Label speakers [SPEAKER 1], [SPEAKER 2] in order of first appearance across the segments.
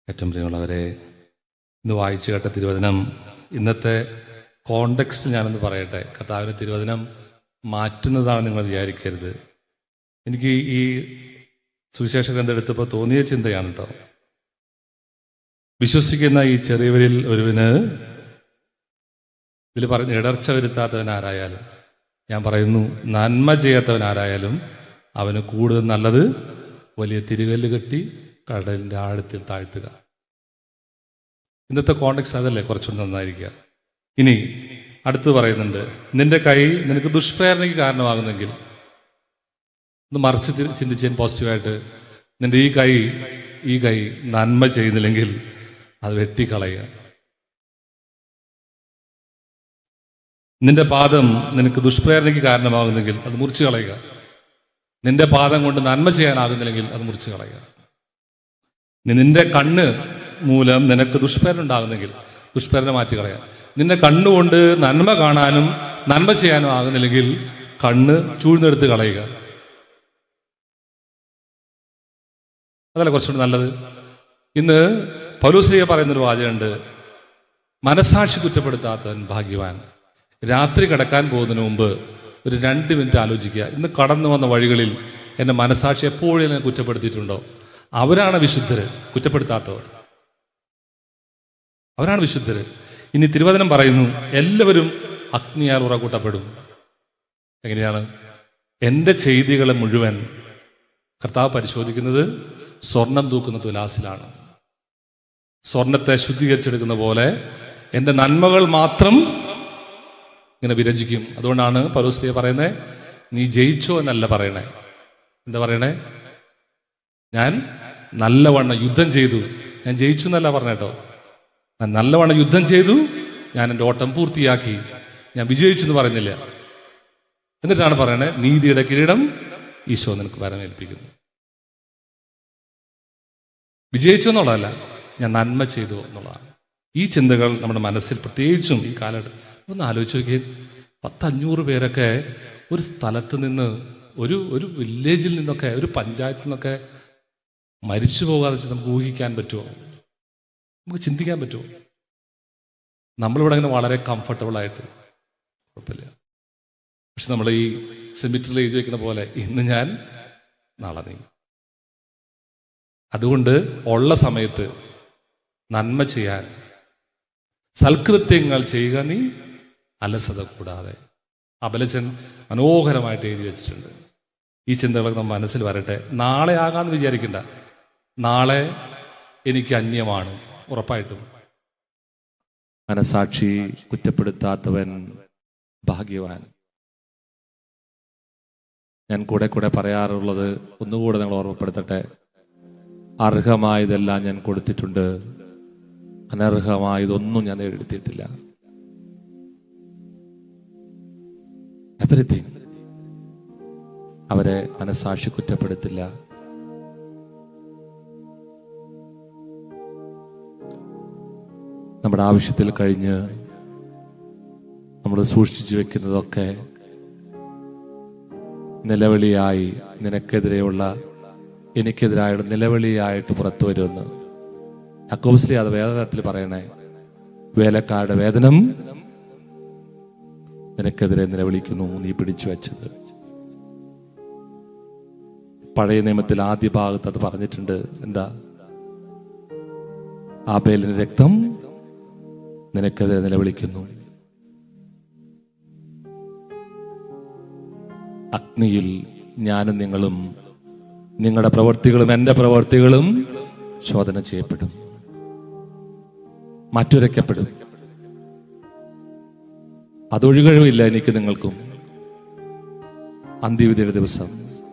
[SPEAKER 1] ഏറ്റവും പ്രിയമുള്ളവരെ ഇന്ന് വായിച്ചു കേട്ട തിരുവചനം ഇന്നത്തെ കോണ്ടെക്സ്റ്റ് ഞാനൊന്ന് പറയട്ടെ കർത്താവിൻ്റെ തിരുവചനം മാറ്റുന്നതാണ് നിങ്ങൾ വിചാരിക്കരുത് എനിക്ക് ഈ സുവിശേഷ ഗ്രന്ഥം എടുത്തപ്പോൾ തോന്നിയ ചിന്തയാണ് കേട്ടോ വിശ്വസിക്കുന്ന ഈ ചെറിയവരിൽ ഒരുവന് ഇതിൽ പറഞ്ഞ ഇടർച്ച വരുത്താത്തവൻ ആരായാലും ഞാൻ പറയുന്നു നന്മ ചെയ്യാത്തവൻ ആരായാലും അവന് കൂടുതൽ നല്ലത് വലിയ തിരുകല്ല് കെട്ടി കടലിൻ്റെ ആഴത്തിൽ താഴ്ത്തുക ഇന്നത്തെ കോണ്ടെക്സ്റ്റ് അതല്ലേ കുറച്ചുകൂടി നന്നായിരിക്കുക ഇനി അടുത്ത് പറയുന്നുണ്ട് നിന്റെ കൈ നിനക്ക് ദുഷ്പ്രേരണയ്ക്ക് കാരണമാകുന്നെങ്കിൽ ഒന്ന് മറിച്ച് തി- ചിന്തിച്ചേൻ പോസിറ്റീവായിട്ട് നിന്റെ ഈ കൈ ഈ കൈ നന്മ ചെയ്യുന്നില്ലെങ്കിൽ അത് വെട്ടിക്കളയുക നിന്റെ പാദം നിനക്ക് ദുഷ്പ്രേരണയ്ക്ക് കാരണമാകുന്നെങ്കിൽ അത് മുറിച്ചു കളയുക നിന്റെ പാദം കൊണ്ട് നന്മ ചെയ്യാനാകുന്നില്ലെങ്കിൽ അത് മുറിച്ചു കളയുക ഇനി നിന്റെ കണ്ണ് മൂലം നിനക്ക് ദുഷ്പ്രേരണ ഉണ്ടാകുന്നെങ്കിൽ ദുഷ്പ്രേരണ മാറ്റി കളയുക നിന്റെ കണ്ണുകൊണ്ട് നന്മ കാണാനും നന്മ ചെയ്യാനും ആകുന്നില്ലെങ്കിൽ കണ്ണ് ചൂഴ്ന്നെടുത്ത് കളയുക അതല്ല കുറച്ചുകൂടി നല്ലത് ഇന്ന് പൗലോസിയ പറയുന്നൊരു വാചകമുണ്ട് മനസാക്ഷി കുറ്റപ്പെടുത്താത്തവൻ ഭാഗ്യവാൻ രാത്രി കിടക്കാൻ പോകുന്നതിന് മുമ്പ് ഒരു രണ്ട് മിനിറ്റ് ആലോചിക്കുക ഇന്ന് കടന്നു വന്ന വഴികളിൽ എൻ്റെ മനസാക്ഷി എപ്പോഴും എന്നെ കുറ്റപ്പെടുത്തിയിട്ടുണ്ടോ അവരാണ് വിശുദ്ധര് കുറ്റപ്പെടുത്താത്തവർ അവരാണ് വിശുദ്ധര് ഇനി തിരുവചനം പറയുന്നു എല്ലാവരും അഗ്നിയാൽ ഉറകൂട്ടപ്പെടും എങ്ങനെയാണ് എൻ്റെ ചെയ്തികളെ മുഴുവൻ കർത്താവ് പരിശോധിക്കുന്നത് സ്വർണം തൂക്കുന്ന തുലാസിലാണ് സ്വർണത്തെ ശുദ്ധീകരിച്ചെടുക്കുന്ന പോലെ എൻ്റെ നന്മകൾ മാത്രം ഇങ്ങനെ വിരചിക്കും അതുകൊണ്ടാണ് പൗലോസ്ലിയ പറയുന്നത് നീ ജയിച്ചോ എന്നല്ല പറയണേ എന്താ പറയണേ ഞാൻ നല്ലവണ്ണം യുദ്ധം ചെയ്തു ഞാൻ ജയിച്ചു എന്നല്ല പറഞ്ഞേട്ടോ ഞാൻ നല്ലവണ്ണം യുദ്ധം ചെയ്തു ഞാൻ എൻ്റെ ഓട്ടം പൂർത്തിയാക്കി ഞാൻ വിജയിച്ചു എന്ന് പറയുന്നില്ല എന്നിട്ടാണ് പറയണേ നീതിയുടെ കിരീടം ഈശോ നിനക്ക് വരമേൽപ്പിക്കുന്നു വിജയിച്ചു എന്നുള്ളതല്ല ഞാൻ നന്മ ചെയ്തു എന്നുള്ളതാണ് ഈ ചിന്തകൾ നമ്മുടെ മനസ്സിൽ പ്രത്യേകിച്ചും ഈ കാലഘട്ടം ഒന്ന് ആലോചിച്ച് നോക്കിയേ പത്തഞ്ഞൂറ് പേരൊക്കെ ഒരു സ്ഥലത്ത് നിന്ന് ഒരു ഒരു വില്ലേജിൽ നിന്നൊക്കെ ഒരു പഞ്ചായത്തിൽ നിന്നൊക്കെ മരിച്ചു പോകാതെ വെച്ച് നമുക്ക് ഊഹിക്കാൻ പറ്റുമോ നമുക്ക് ചിന്തിക്കാൻ പറ്റുമോ നമ്മളിവിടെ അങ്ങനെ വളരെ കംഫർട്ടബിൾ ആയിട്ട് കുഴപ്പമില്ല പക്ഷെ നമ്മൾ ഈ സെമിറ്ററിൽ എഴുതി വെക്കുന്ന പോലെ ഇന്ന് ഞാൻ നാളെ നീ അതുകൊണ്ട് ഉള്ള സമയത്ത് നന്മ ചെയ്യാൻ സൽകൃത്യങ്ങൾ ചെയ്യുക നീ അലസത കൂടാതെ അബലച്ചൻ മനോഹരമായിട്ട് എഴുതി വെച്ചിട്ടുണ്ട് ഈ ചിന്തകളൊക്കെ നമ്മുടെ മനസ്സിൽ വരട്ടെ നാളെ ആകാന്ന് വിചാരിക്കണ്ട നാളെ എനിക്ക് അന്യമാണ് ഉറപ്പായിട്ടും മനസാക്ഷി കുറ്റപ്പെടുത്താത്തവൻ ഭാഗ്യവാൻ ഞാൻ കൂടെ കൂടെ പറയാറുള്ളത് ഒന്നുകൂടെ നിങ്ങൾ ഓർമ്മപ്പെടുത്തട്ടെ അർഹമായതെല്ലാം ഞാൻ കൊടുത്തിട്ടുണ്ട് അനർഹമായതൊന്നും ഞാൻ എഴുതിയിട്ടില്ല എവറിത്തിങ് അവരെ മനസാക്ഷി കുറ്റപ്പെടുത്തില്ല നമ്മുടെ ആവശ്യത്തിൽ കഴിഞ്ഞ് നമ്മൾ സൂക്ഷിച്ചു വെക്കുന്നതൊക്കെ നിലവിളിയായി നിനക്കെതിരെയുള്ള എനിക്കെതിരായുള്ള നിലവിളിയായിട്ട് പുറത്തു വരുമെന്ന് യാക്കോബിസ്ലി അത് വേദനത്തിൽ പറയണേ വേലക്കാരുടെ വേതനം നിനക്കെതിരെ നിലവിളിക്കുന്നു നീ പിടിച്ചു വെച്ചത് പഴയ നിയമത്തിൽ ആദ്യ ഭാഗത്ത് അത് പറഞ്ഞിട്ടുണ്ട് എന്താ ആബേലിന്റെ രക്തം നിനക്കെതിരെ നിലവിളിക്കുന്നു അഗ്നിയിൽ ഞാനും നിങ്ങളും നിങ്ങളുടെ പ്രവർത്തികളും എൻ്റെ പ്രവർത്തികളും ശോധന ചെയ്യപ്പെടും മാറ്റുരയ്ക്കപ്പെടും അതൊഴുകഴിവില്ല എനിക്ക് നിങ്ങൾക്കും അന്ത്യവിധിയുടെ ദിവസം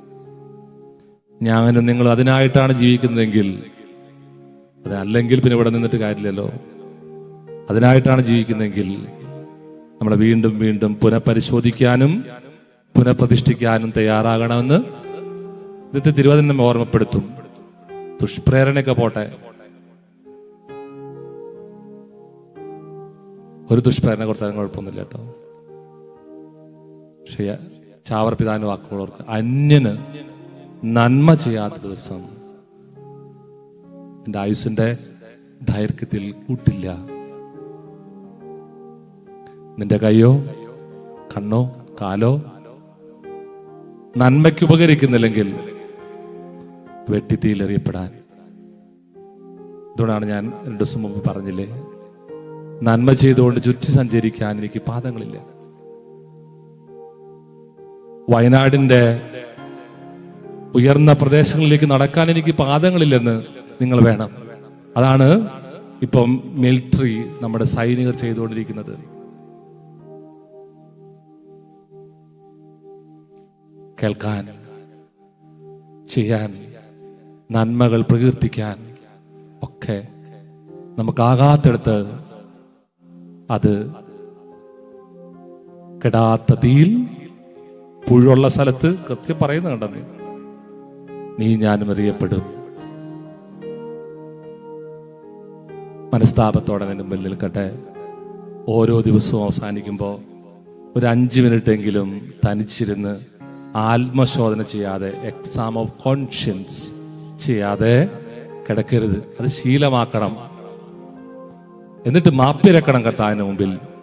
[SPEAKER 1] ഞാനും നിങ്ങൾ അതിനായിട്ടാണ് ജീവിക്കുന്നതെങ്കിൽ അതല്ലെങ്കിൽ പിന്നെ ഇവിടെ നിന്നിട്ട് കാര്യമില്ലല്ലോ അതിനായിട്ടാണ് ജീവിക്കുന്നതെങ്കിൽ നമ്മളെ വീണ്ടും വീണ്ടും പുനഃപരിശോധിക്കാനും പുനഃപ്രതിഷ്ഠിക്കാനും തയ്യാറാകണമെന്ന് ഇന്നത്തെ തിരുവചനം ഓർമ്മപ്പെടുത്തും ദുഷ്പ്രേരണയൊക്കെ പോട്ടെ ഒരു ദുഷ്പ്രേരണ കൊടുത്താലും കുഴപ്പമൊന്നുമില്ല കേട്ടോ പക്ഷേ ചാവർ പിതാവിന്റെ വാക്കുകളോർക്ക് അന്യന് നന്മ ചെയ്യാത്ത ദിവസം എൻ്റെ ആയുസിന്റെ ദൈർഘ്യത്തിൽ കൂട്ടില്ല നിന്റെ കൈയോ കണ്ണോ കാലോ നന്മയ്ക്ക് ഉപകരിക്കുന്നില്ലെങ്കിൽ വെട്ടിത്തീയിലെറിയപ്പെടാൻ അതുകൊണ്ടാണ് ഞാൻ രണ്ടു ദിവസം മുമ്പ് പറഞ്ഞില്ലേ നന്മ ചെയ്തുകൊണ്ട് ചുറ്റി സഞ്ചരിക്കാൻ എനിക്ക് പാദങ്ങളില്ല വയനാടിന്റെ ഉയർന്ന പ്രദേശങ്ങളിലേക്ക് നടക്കാൻ എനിക്ക് പാദങ്ങളില്ലെന്ന് നിങ്ങൾ വേണം അതാണ് ഇപ്പം മിലിറ്ററി നമ്മുടെ സൈനികർ ചെയ്തുകൊണ്ടിരിക്കുന്നത് കേൾക്കാൻ ചെയ്യാൻ നന്മകൾ പ്രകീർത്തിക്കാൻ ഒക്കെ നമുക്കാകാത്തിടത്ത് അത് കെടാത്ത തീയിൽ പുഴുള്ള സ്ഥലത്ത് കൃത്യം പറയുന്ന കണ്ടെന്ന് നീ ഞാനും അറിയപ്പെടും മനസ്താപത്തോടെ നിന്റെ മുമ്പിൽ നിൽക്കട്ടെ ഓരോ ദിവസവും അവസാനിക്കുമ്പോൾ ഒരു അഞ്ച് മിനിറ്റെങ്കിലും തനിച്ചിരുന്ന് ആത്മശോധന ചെയ്യാതെ എക്സാം ഓഫ് കോൺഷ്യൻസ് ചെയ്യാതെ കിടക്കരുത് അത് ശീലമാക്കണം എന്നിട്ട് മാപ്പിരക്കണം കർത്താവിന് മുമ്പിൽ